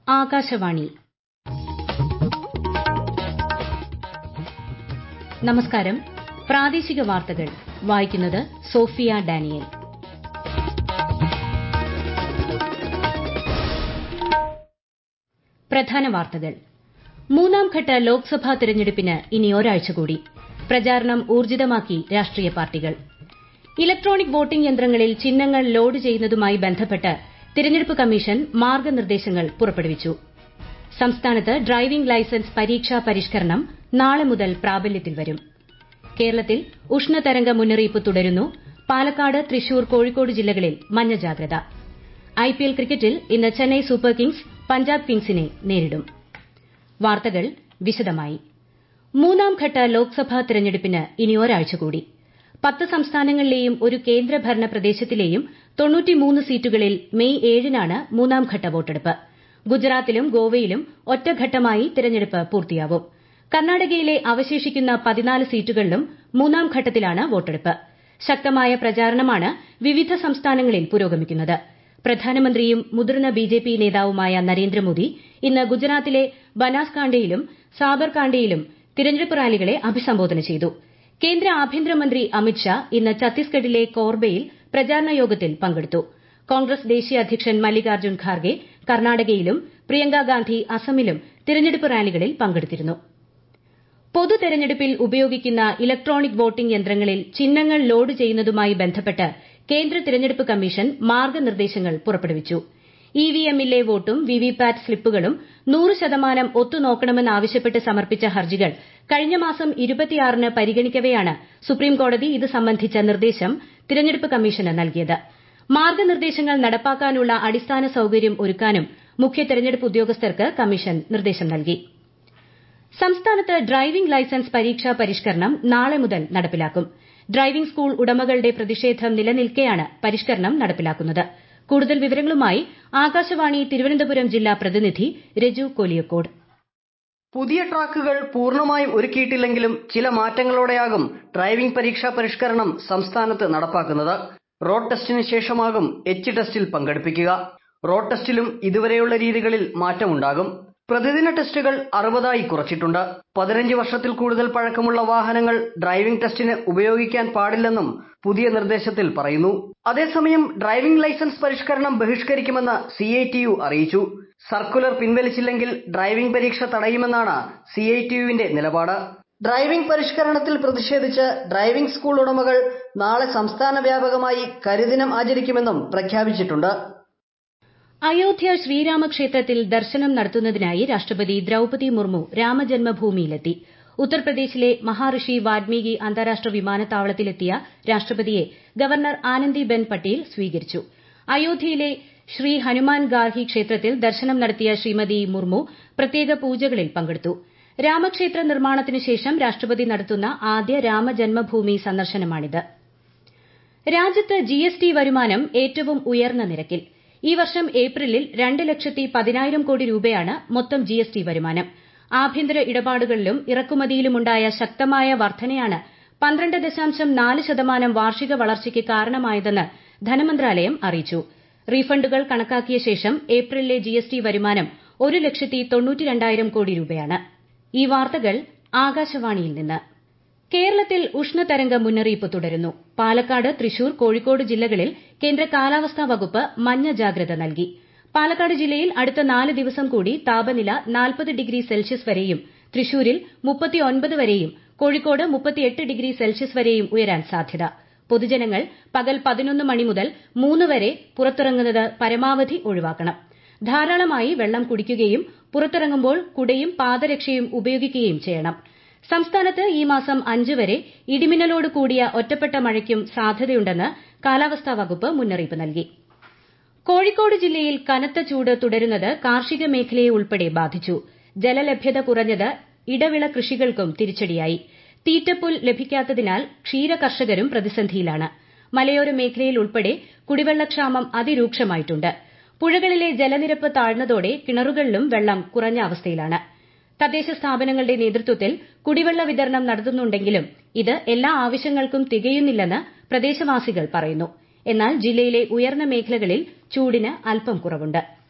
ആകാശവാണി നമസ്കാരം പ്രാദേശിക വാർത്തകൾ വായിക്കുന്നത് സോഫിയ ഡാനിയൽ പ്രധാന വാർത്തകൾ മൂന്നാം ഘട്ട ലോക്സഭാ തെരഞ്ഞെടുപ്പിന് ഇനി ഒരാഴ്ച കൂടി പ്രചാരണം ഊർജിതമാക്കി രാഷ്ട്രീയ പാർട്ടികൾ ഇലക്ട്രോണിക് വോട്ടിംഗ് യന്ത്രങ്ങളിൽ ചിഹ്നങ്ങൾ ലോഡ് ചെയ്യുന്നതുമായി ബന്ധപ്പെട്ട് തിരഞ്ഞെടുപ്പ് കമ്മീഷൻ മാർഗ്ഗനിർദ്ദേശങ്ങൾ പുറപ്പെടുവിച്ചു സംസ്ഥാനത്ത് ഡ്രൈവിംഗ് ലൈസൻസ് പരീക്ഷാ പരിഷ്കരണം നാളെ മുതൽ പ്രാബല്യത്തിൽ വരും കേരളത്തിൽ ഉഷ്ണതരംഗ മുന്നറിയിപ്പ് തുടരുന്നു പാലക്കാട് തൃശൂർ കോഴിക്കോട് ജില്ലകളിൽ മഞ്ഞ ജാഗ്രത ഐപിഎൽ ക്രിക്കറ്റിൽ ഇന്ന് ചെന്നൈ സൂപ്പർ കിങ്സ് പഞ്ചാബ് കിങ്സിനെ നേരിടും വാർത്തകൾ വിശദമായി മൂന്നാം ഘട്ട ലോക്സഭാ തെരഞ്ഞെടുപ്പിന് ഇനി ഒരാഴ്ച കൂടി പത്ത് സംസ്ഥാനങ്ങളിലെയും ഒരു കേന്ദ്രഭരണ പ്രദേശത്തിലെയും സീറ്റുകളിൽ മെയ് ഏഴിനാണ് മൂന്നാം ഘട്ട വോട്ടെടുപ്പ് ഗുജറാത്തിലും ഗോവയിലും ഒറ്റഘട്ടമായി തെരഞ്ഞെടുപ്പ് പൂർത്തിയാവും കർണാടകയിലെ അവശേഷിക്കുന്ന പതിനാല് സീറ്റുകളിലും മൂന്നാം ഘട്ടത്തിലാണ് വോട്ടെടുപ്പ് ശക്തമായ പ്രചാരണമാണ് വിവിധ സംസ്ഥാനങ്ങളിൽ പുരോഗമിക്കുന്നത് പ്രധാനമന്ത്രിയും മുതിർന്ന ബിജെപി നേതാവുമായ നരേന്ദ്രമോദി ഇന്ന് ഗുജറാത്തിലെ ബനാസ്കാണ്ടയിലും സാബർകാണ്ടയിലും തിരഞ്ഞെടുപ്പ് റാലികളെ അഭിസംബോധന ചെയ്തു കേന്ദ്ര ആഭ്യന്തരമന്ത്രി അമിത്ഷാ ഇന്ന് ഛത്തീസ്ഗഡിലെ കോർബയിൽ പ്രചാരണ യോഗത്തിൽ പങ്കെടുത്തു കോൺഗ്രസ് ദേശീയ അധ്യക്ഷൻ മല്ലികാർജ്ജുൻ ഖാർഗെ കർണാടകയിലും പ്രിയങ്ക ഗാന്ധി അസമിലും തിരഞ്ഞെടുപ്പ് റാലികളിൽ പങ്കെടുത്തിരുന്നു പൊതു തെരഞ്ഞെടുപ്പിൽ ഉപയോഗിക്കുന്ന ഇലക്ട്രോണിക് വോട്ടിംഗ് യന്ത്രങ്ങളിൽ ചിഹ്നങ്ങൾ ലോഡ് ചെയ്യുന്നതുമായി ബന്ധപ്പെട്ട് കേന്ദ്ര തിരഞ്ഞെടുപ്പ് കമ്മീഷൻ മാർഗ്ഗനിർദ്ദേശങ്ങൾ പുറപ്പെടുവിച്ചു ഇവിഎമ്മിലെ വോട്ടും വിവിപാറ്റ് സ്ലിപ്പുകളും നൂറ് ശതമാനം ഒത്തുനോക്കണമെന്നാവശ്യപ്പെട്ട് സമർപ്പിച്ച ഹർജികൾ കഴിഞ്ഞ മാസം ന് പരിഗണിക്കവെയാണ് സുപ്രീംകോടതി ഇത് സംബന്ധിച്ച നിർദ്ദേശം തിരഞ്ഞെടുപ്പ് കമ്മീഷന് നൽകിയത് മാർഗ്ഗനിർദ്ദേശങ്ങൾ നടപ്പാക്കാനുള്ള അടിസ്ഥാന സൌകര്യം ഒരുക്കാനും മുഖ്യ തെരഞ്ഞെടുപ്പ് ഉദ്യോഗസ്ഥർക്ക് കമ്മീഷൻ നിർദ്ദേശം നൽകി സംസ്ഥാനത്ത് ഡ്രൈവിംഗ് ലൈസൻസ് പരീക്ഷാ പരിഷ്കരണം നാളെ മുതൽ നടപ്പിലാക്കും ഡ്രൈവിംഗ് സ്കൂൾ ഉടമകളുടെ പ്രതിഷേധം നിലനിൽക്കെയാണ് പരിഷ്കരണം നടപ്പിലാക്കുന്നത് കൂടുതൽ വിവരങ്ങളുമായി ആകാശവാണി തിരുവനന്തപുരം ജില്ലാ പ്രതിനിധി രജു കോലിയക്കോട് പുതിയ ട്രാക്കുകൾ പൂർണ്ണമായും ഒരുക്കിയിട്ടില്ലെങ്കിലും ചില മാറ്റങ്ങളോടെയാകും ഡ്രൈവിംഗ് പരീക്ഷാ പരിഷ്കരണം സംസ്ഥാനത്ത് നടപ്പാക്കുന്നത് റോഡ് ടെസ്റ്റിന് ശേഷമാകും എച്ച് ടെസ്റ്റിൽ പങ്കെടുപ്പിക്കുക റോഡ് ടെസ്റ്റിലും ഇതുവരെയുള്ള രീതികളിൽ മാറ്റമുണ്ടാകും പ്രതിദിന ടെസ്റ്റുകൾ അറുപതായി കുറച്ചിട്ടുണ്ട് പതിനഞ്ച് വർഷത്തിൽ കൂടുതൽ പഴക്കമുള്ള വാഹനങ്ങൾ ഡ്രൈവിംഗ് ടെസ്റ്റിന് ഉപയോഗിക്കാൻ പാടില്ലെന്നും പുതിയ നിർദ്ദേശത്തിൽ പറയുന്നു അതേസമയം ഡ്രൈവിംഗ് ലൈസൻസ് പരിഷ്കരണം ബഹിഷ്കരിക്കുമെന്ന് സി അറിയിച്ചു സർക്കുലർ പിൻവലിച്ചില്ലെങ്കിൽ ഡ്രൈവിംഗ് പരീക്ഷ തടയുമെന്നാണ് സി ഐ ടി യുവിന്റെ നിലപാട് ഡ്രൈവിംഗ് പരിഷ്കരണത്തിൽ പ്രതിഷേധിച്ച് ഡ്രൈവിംഗ് സ്കൂൾ ഉടമകൾ നാളെ സംസ്ഥാന വ്യാപകമായി കരിദിനം ആചരിക്കുമെന്നും പ്രഖ്യാപിച്ചിട്ടുണ്ട് അയോധ്യ ശ്രീരാമക്ഷേത്രത്തിൽ ദർശനം നടത്തുന്നതിനായി രാഷ്ട്രപതി ദ്രൌപതി മുർമു രാമജന്മഭൂമിയിലെത്തി ഉത്തർപ്രദേശിലെ മഹാഋഷി വാൽമീകി അന്താരാഷ്ട്ര വിമാനത്താവളത്തിലെത്തിയ രാഷ്ട്രപതിയെ ഗവർണർ ആനന്ദിബെൻ പട്ടേൽ സ്വീകരിച്ചു അയോധ്യയിലെ ശ്രീ ഹനുമാൻ ഗാർഹി ക്ഷേത്രത്തിൽ ദർശനം നടത്തിയ ശ്രീമതി മുർമു പ്രത്യേക പൂജകളിൽ പങ്കെടുത്തു രാമക്ഷേത്ര നിർമ്മാണത്തിന് ശേഷം രാഷ്ട്രപതി നടത്തുന്ന ആദ്യ രാമജന്മഭൂമി സന്ദർശനമാണിത് രാജ്യത്ത് ജിഎസ്ടി വരുമാനം ഏറ്റവും ഉയർന്ന നിരക്കിൽ ഈ വർഷം ഏപ്രിലിൽ രണ്ട് ലക്ഷത്തി പതിനായിരം കോടി രൂപയാണ് മൊത്തം ജിഎസ്ടി വരുമാനം ആഭ്യന്തര ഇടപാടുകളിലും ഇറക്കുമതിയിലുമുണ്ടായ ശക്തമായ വർധനയാണ് പന്ത്രണ്ട് ദശാംശം നാല് ശതമാനം വാർഷിക വളർച്ചയ്ക്ക് കാരണമായതെന്ന് ധനമന്ത്രാലയം അറിയിച്ചു റീഫണ്ടുകൾ കണക്കാക്കിയ ശേഷം ഏപ്രിലിലെ ജിഎസ്ടി വരുമാനം ഒരു ലക്ഷത്തി തൊണ്ണൂറ്റിരണ്ടായിരം കോടി രൂപയാണ് ഈ വാർത്തകൾ ആകാശവാണിയിൽ നിന്ന് കേരളത്തിൽ ഉഷ്ണതരംഗ മുന്നറിയിപ്പ് തുടരുന്നു പാലക്കാട് തൃശൂർ കോഴിക്കോട് ജില്ലകളിൽ കേന്ദ്ര കാലാവസ്ഥാ വകുപ്പ് മഞ്ഞ ജാഗ്രത നൽകി പാലക്കാട് ജില്ലയിൽ അടുത്ത നാല് ദിവസം കൂടി താപനില നാൽപ്പത് ഡിഗ്രി സെൽഷ്യസ് വരെയും തൃശൂരിൽ മുപ്പത്തിയൊൻപത് വരെയും കോഴിക്കോട് മുപ്പത്തിയെട്ട് ഡിഗ്രി സെൽഷ്യസ് വരെയും ഉയരാൻ സാധ്യത പൊതുജനങ്ങൾ പകൽ പതിനൊന്ന് മണി മുതൽ മൂന്ന് വരെ പുറത്തിറങ്ങുന്നത് പരമാവധി ഒഴിവാക്കണം ധാരാളമായി വെള്ളം കുടിക്കുകയും പുറത്തിറങ്ങുമ്പോൾ കുടയും പാദരക്ഷയും ഉപയോഗിക്കുകയും ചെയ്യണം സംസ്ഥാനത്ത് ഈ മാസം അഞ്ച് വരെ ഇടിമിന്നലോട് കൂടിയ ഒറ്റപ്പെട്ട മഴയ്ക്കും സാധ്യതയുണ്ടെന്ന് കാലാവസ്ഥാ വകുപ്പ് മുന്നറിയിപ്പ് നൽകി കോഴിക്കോട് ജില്ലയിൽ കനത്ത ചൂട് തുടരുന്നത് കാർഷിക മേഖലയെ ഉൾപ്പെടെ ബാധിച്ചു ജലലഭ്യത കുറഞ്ഞത് ഇടവിള കൃഷികൾക്കും തിരിച്ചടിയായി തീറ്റപ്പുൽ ലഭിക്കാത്തതിനാൽ ക്ഷീരകർഷകരും പ്രതിസന്ധിയിലാണ് മലയോര മേഖലയിൽ ഉൾപ്പെടെ കുടിവെള്ളക്ഷാമം അതിരൂക്ഷമായിട്ടുണ്ട് പുഴകളിലെ ജലനിരപ്പ് താഴ്ന്നതോടെ കിണറുകളിലും വെള്ളം കുറഞ്ഞ അവസ്ഥയിലാണ് തദ്ദേശ സ്ഥാപനങ്ങളുടെ നേതൃത്വത്തിൽ കുടിവെള്ള വിതരണം നടത്തുന്നുണ്ടെങ്കിലും ഇത് എല്ലാ ആവശ്യങ്ങൾക്കും തികയുന്നില്ലെന്ന് പ്രദേശവാസികൾ പറയുന്നു എന്നാൽ ജില്ലയിലെ ഉയർന്ന മേഖലകളിൽ ചൂടിന് അല്പം കുറവുണ്ട്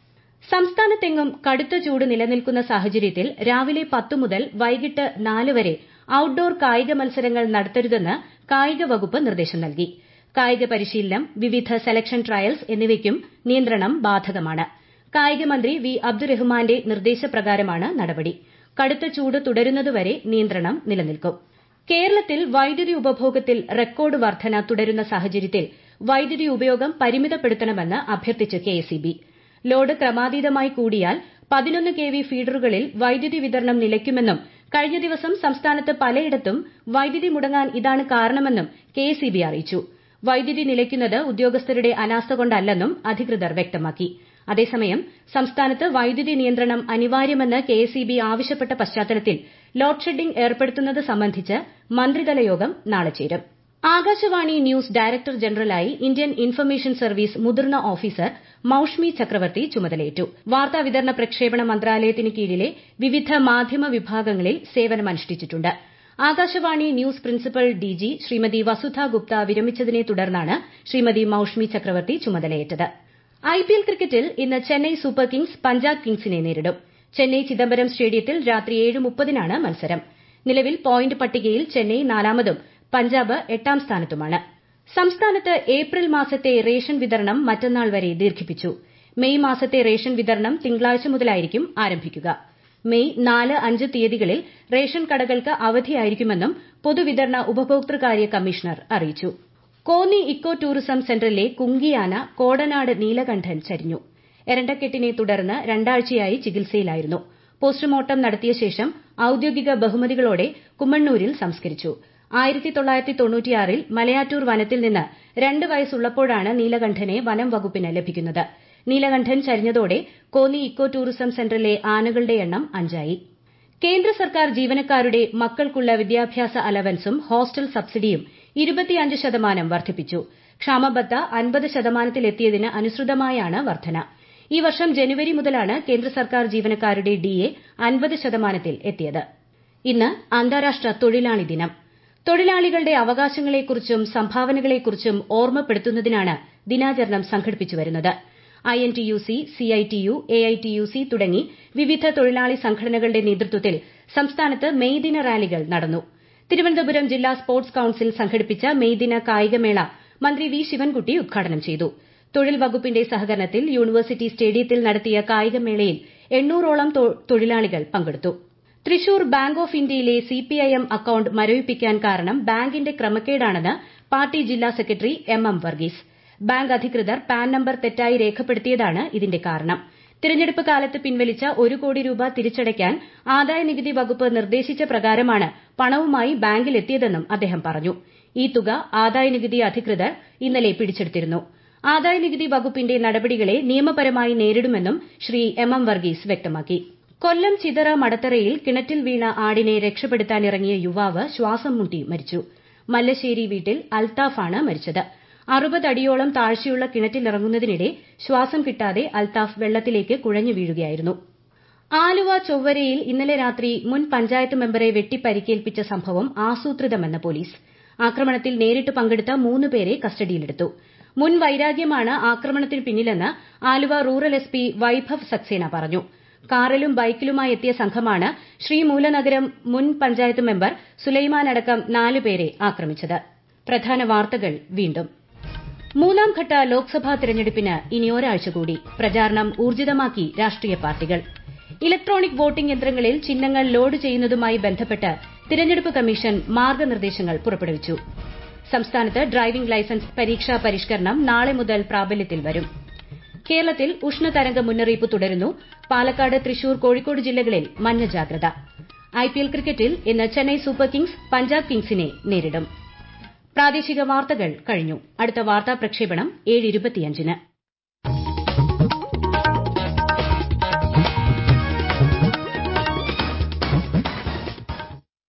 സംസ്ഥാനത്തെങ്ങും കടുത്ത ചൂട് നിലനിൽക്കുന്ന സാഹചര്യത്തിൽ രാവിലെ പത്ത് മുതൽ വൈകിട്ട് നാല് വരെ ഔട്ട്ഡോർ കായിക മത്സരങ്ങൾ നടത്തരുതെന്ന് കായിക വകുപ്പ് നിർദ്ദേശം നൽകി കായിക പരിശീലനം വിവിധ സെലക്ഷൻ ട്രയൽസ് എന്നിവയ്ക്കും നിയന്ത്രണം ബാധകമാണ് കായിക മന്ത്രി വി അബ്ദുറഹ്മാന്റെ നിർദ്ദേശപ്രകാരമാണ് നടപടി കടുത്ത ചൂട് തുടരുന്നതുവരെ നിയന്ത്രണം നിലനിൽക്കും കേരളത്തിൽ വൈദ്യുതി ഉപഭോഗത്തിൽ റെക്കോർഡ് വർധന തുടരുന്ന സാഹചര്യത്തിൽ വൈദ്യുതി ഉപയോഗം പരിമിതപ്പെടുത്തണമെന്ന് അഭ്യർത്ഥിച്ച് കെഎസ്ഇബി ലോഡ് ക്രമാതീതമായി കൂടിയാൽ പതിനൊന്ന് കെ വി ഫീഡറുകളിൽ വൈദ്യുതി വിതരണം നിലയ്ക്കുമെന്നും കഴിഞ്ഞ ദിവസം സംസ്ഥാനത്ത് പലയിടത്തും വൈദ്യുതി മുടങ്ങാൻ ഇതാണ് കാരണമെന്നും കെഎസ്ഇബി അറിയിച്ചു വൈദ്യുതി നിലയ്ക്കുന്നത് ഉദ്യോഗസ്ഥരുടെ അനാസ്ഥ കൊണ്ടല്ലെന്നും അധികൃതർ വ്യക്തമാക്കി അതേസമയം സംസ്ഥാനത്ത് വൈദ്യുതി നിയന്ത്രണം അനിവാര്യമെന്ന് കെഎസ്ഇബി ആവശ്യപ്പെട്ട പശ്ചാത്തലത്തിൽ ലോഡ് ഷെഡിംഗ് ഏർപ്പെടുത്തുന്നത് സംബന്ധിച്ച് മന്ത്രിതല യോഗം നാളെ ചേരും ആകാശവാണി ന്യൂസ് ഡയറക്ടർ ജനറലായി ഇന്ത്യൻ ഇൻഫർമേഷൻ സർവീസ് മുതിർന്ന ഓഫീസർ മൌഷ്മി ചക്രവർത്തി ചുമതലയേറ്റു വാർത്താവിതരണ പ്രക്ഷേപണ മന്ത്രാലയത്തിന് കീഴിലെ വിവിധ മാധ്യമ വിഭാഗങ്ങളിൽ സേവനമനുഷ്ഠിച്ചിട്ടുണ്ട് Akashvani news principal DG Shrimati Vasudha Gupta വിരമിച്ചതിനെ തുടർന്നാണ് ശ്രീമതി മൌഷ്മി ചക്രവർത്തി ചുമതലയേറ്റത് ഐപിഎൽ ക്രിക്കറ്റിൽ ഇന്ന് ചെന്നൈ സൂപ്പർ കിങ്സ് പഞ്ചാബ് കിങ്സിനെ നേരിടും ചെന്നൈ ചിദംബരം സ്റ്റേഡിയത്തിൽ രാത്രി ഏഴ് മുപ്പതിനാണ് മത്സരം നിലവിൽ പോയിന്റ് പട്ടികയിൽ ചെന്നൈ നാലാമതും പഞ്ചാബ് എട്ടാം സ്ഥാനത്തുമാണ് സംസ്ഥാനത്ത് ഏപ്രിൽ മാസത്തെ റേഷൻ വിതരണം മറ്റന്നാൾ വരെ ദീർഘിപ്പിച്ചു മെയ് മാസത്തെ റേഷൻ വിതരണം തിങ്കളാഴ്ച മുതലായിരിക്കും ആരംഭിക്കുക മെയ് നാല് അഞ്ച് തീയതികളിൽ റേഷൻ കടകൾക്ക് അവധിയായിരിക്കുമെന്നും പൊതുവിതരണ ഉപഭോക്തൃകാര്യ കമ്മീഷണർ അറിയിച്ചു കോന്നി ഇക്കോ ടൂറിസം സെന്ററിലെ കുങ്കിയാന കോടനാട് നീലകണ്ഠൻ ചരിഞ്ഞു എരണ്ടക്കെട്ടിനെ തുടർന്ന് രണ്ടാഴ്ചയായി ചികിത്സയിലായിരുന്നു പോസ്റ്റ്മോർട്ടം നടത്തിയ ശേഷം ഔദ്യോഗിക ബഹുമതികളോടെ കുമ്മണ്ണൂരിൽ സംസ്കരിച്ചു ആയിരത്തി തൊള്ളായിരത്തി തൊണ്ണൂറ്റിയാറിൽ മലയാറ്റൂർ വനത്തിൽ നിന്ന് രണ്ട് വയസ്സുള്ളപ്പോഴാണ് നീലകണ്ഠനെ വനം വകുപ്പിന് ലഭിക്കുന്നത് നീലകണ്ഠൻ ചരിഞ്ഞതോടെ കോന്നി ഇക്കോ ടൂറിസം സെന്ററിലെ ആനകളുടെ എണ്ണം അഞ്ചായി കേന്ദ്ര സർക്കാർ ജീവനക്കാരുടെ മക്കൾക്കുള്ള വിദ്യാഭ്യാസ അലവൻസും ഹോസ്റ്റൽ സബ്സിഡിയും ഇരുപത്തിയഞ്ച് ശതമാനം വർദ്ധിപ്പിച്ചു ക്ഷാമബത്ത അൻപത് ശതമാനത്തിലെത്തിയതിന് അനുസൃതമായാണ് വർധന ഈ വർഷം ജനുവരി മുതലാണ് കേന്ദ്ര സർക്കാർ ജീവനക്കാരുടെ ഡിഎ അൻപത് ശതമാനത്തിൽ എത്തിയത് ഇന്ന് അന്താരാഷ്ട്ര തൊഴിലാളി ദിനം തൊഴിലാളികളുടെ അവകാശങ്ങളെക്കുറിച്ചും സംഭാവനകളെക്കുറിച്ചും ഓർമ്മപ്പെടുത്തുന്നതിനാണ് ദിനാചരണം സംഘടിപ്പിച്ചു വരുന്നത് ഐഎൻടിയുസി സിഐടിയു എഐടിയുസി തുടങ്ങി വിവിധ തൊഴിലാളി സംഘടനകളുടെ നേതൃത്വത്തിൽ സംസ്ഥാനത്ത് മെയ് ദിന റാലികൾ നടന്നു തിരുവനന്തപുരം ജില്ലാ സ്പോർട്സ് കൌൺസിൽ സംഘടിപ്പിച്ച മെയ് ദിന കായികമേള മന്ത്രി വി ശിവൻകുട്ടി ഉദ്ഘാടനം ചെയ്തു തൊഴിൽ വകുപ്പിന്റെ സഹകരണത്തിൽ യൂണിവേഴ്സിറ്റി സ്റ്റേഡിയത്തിൽ നടത്തിയ കായികമേളയിൽ എണ്ണൂറോളം തൊഴിലാളികൾ പങ്കെടുത്തു തൃശൂർ ബാങ്ക് ഓഫ് ഇന്ത്യയിലെ സിപിഐഎം അക്കൌണ്ട് മരവിപ്പിക്കാൻ കാരണം ബാങ്കിന്റെ ക്രമക്കേടാണെന്ന് പാർട്ടി ജില്ലാ സെക്രട്ടറി എം എം വർഗീസ് ബാങ്ക് അധികൃതർ പാൻ നമ്പർ തെറ്റായി രേഖപ്പെടുത്തിയതാണ് ഇതിന്റെ കാരണം തിരഞ്ഞെടുപ്പ് കാലത്ത് പിൻവലിച്ച ഒരു കോടി രൂപ തിരിച്ചടയ്ക്കാൻ ആദായനികുതി വകുപ്പ് നിർദ്ദേശിച്ച പ്രകാരമാണ് പണവുമായി ബാങ്കിലെത്തിയതെന്നും അദ്ദേഹം പറഞ്ഞു ഈ തുക ആദായനികുതി അധികൃതർ ഇന്നലെ പിടിച്ചെടുത്തിരുന്നു ആദായനികുതി വകുപ്പിന്റെ നടപടികളെ നിയമപരമായി നേരിടുമെന്നും ശ്രീ എം എം വർഗീസ് വ്യക്തമാക്കി കൊല്ലം ചിതറ മടത്തറയിൽ കിണറ്റിൽ വീണ ആടിനെ രക്ഷപ്പെടുത്താനിറങ്ങിയ യുവാവ് ശ്വാസം മുട്ടി മരിച്ചു മല്ലശ്ശേരി വീട്ടിൽ അൽത്താഫാണ് മരിച്ചത് അറുപത് അടിയോളം താഴ്ചയുള്ള കിണറ്റിലിറങ്ങുന്നതിനിടെ ശ്വാസം കിട്ടാതെ അൽത്താഫ് വെള്ളത്തിലേക്ക് കുഴഞ്ഞു വീഴുകയായിരുന്നു ആലുവ ചൊവ്വരയിൽ ഇന്നലെ രാത്രി മുൻ പഞ്ചായത്ത് മെമ്പറെ വെട്ടി പരിക്കേൽപ്പിച്ച സംഭവം ആസൂത്രിതമെന്ന് പോലീസ് ആക്രമണത്തിൽ നേരിട്ട് പങ്കെടുത്ത മൂന്ന് പേരെ കസ്റ്റഡിയിലെടുത്തു മുൻ വൈരാഗ്യമാണ് ആക്രമണത്തിന് പിന്നിലെന്ന് Aluva rural S P Vaibhav Saxena പറഞ്ഞു കാറിലും ബൈക്കിലുമായി എത്തിയ സംഘമാണ് ശ്രീമൂലനഗരം മുൻ പഞ്ചായത്ത് മെമ്പർ സുലൈമാൻ അടക്കം നാല് പേരെ ആക്രമിച്ചത് പ്രധാന വാർത്തകൾ വീണ്ടും മൂന്നാം ഘട്ട ലോക്സഭാ തെരഞ്ഞെടുപ്പിന് ഇനി ഒരാഴ്ച കൂടി പ്രചാരണം ഊർജിതമാക്കി രാഷ്ട്രീയ പാർട്ടികൾ ഇലക്ട്രോണിക് വോട്ടിംഗ് യന്ത്രങ്ങളിൽ ചിഹ്നങ്ങൾ ലോഡ് ചെയ്യുന്നതുമായി ബന്ധപ്പെട്ട് തിരഞ്ഞെടുപ്പ് കമ്മീഷൻ മാർഗനിർദ്ദേശങ്ങൾ പുറപ്പെടുവിച്ചു സംസ്ഥാനത്ത് ഡ്രൈവിംഗ് ലൈസൻസ് പരീക്ഷാ പരിഷ്കരണം നാളെ മുതൽ പ്രാബല്യത്തിൽ വരും കേരളത്തിൽ ഉഷ്ണതരംഗ മുന്നറിയിപ്പ് തുടരുന്നു പാലക്കാട് തൃശൂർ കോഴിക്കോട് ജില്ലകളിൽ മഞ്ഞ ജാഗ്രത ഐപിഎൽ ക്രിക്കറ്റിൽ ഇന്ന് ചെന്നൈ സൂപ്പർ കിങ്സ് പഞ്ചാബ് കിങ്സിനെ നേരിടും പ്രാദേശിക വാർത്തകൾ കഴിഞ്ഞു അടുത്ത വാർത്താ പ്രക്ഷേപണം ഏഴ്